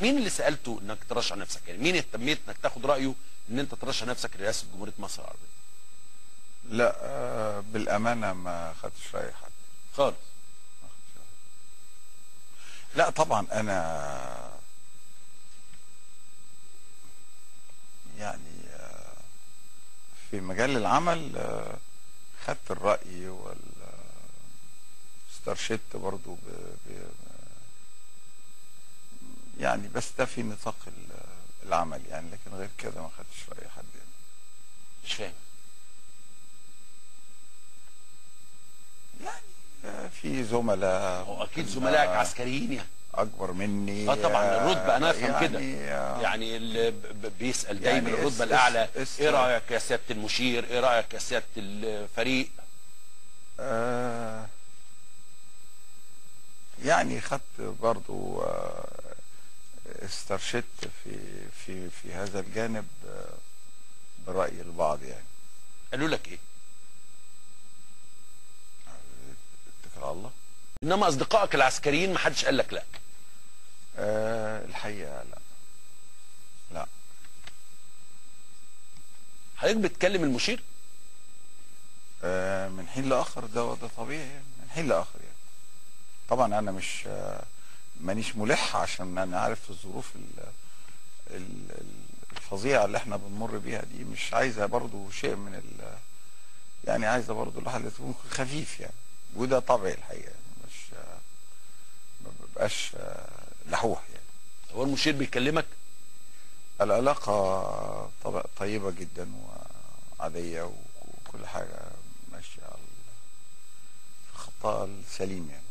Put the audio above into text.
مين اللي سالته انك ترشح نفسك يعني مين اهتميت انك تاخد رايه ان انت ترشح نفسك لرئاسه جمهوريه مصر العربيه لا آه، بالامانه ما خدتش راي حد خالص ما خدتش رأي. لا طبعا انا يعني آه، في مجال العمل آه، خدت الراي وال استرشدت برضو ب... ب... يعني بس ده في نطاق ال- العمل يعني لكن غير كده ما خدتش راي حد يعني. مش فاهم يعني آه، في زملاء هو اكيد ممكن، زملائك آه، عسكريين يعني اكبر مني اه طبعا الرتبه انا افهم يعني كده آه، يعني اللي ب- ب- بيسال دايما يعني الرتبه اس- الاعلى اس- اس- ايه رايك يا سياده المشير ايه رايك يا سياده الفريق آه، يعني خدت برضو آه، استرشدت في في في هذا الجانب آه، برأي البعض يعني قالوا لك ايه اتكل على الله انما اصدقائك العسكريين ما حدش قال لك لا آه، الحقيقة لا لا حضرتك بتكلم المشير آه، من حين لآخر ده ده طبيعي يعني من حين لآخر يعني طبعا أنا مش آه، مانيش ملح عشان أنا عارف الظروف ال- ال- ال- الفظيعة اللي احنا بنمر بيها دي مش عايزة برضو شيء من ال يعني عايزة برضو الواحد يكون خفيف يعني وده طبعي الحقيقة يعني مش آه، ما ببقاش آه، لحوح يعني هو المشير بيكلمك العلاقة طب- طيبة جدا وعادية وكل حاجة ماشية على في خطها السليم يعني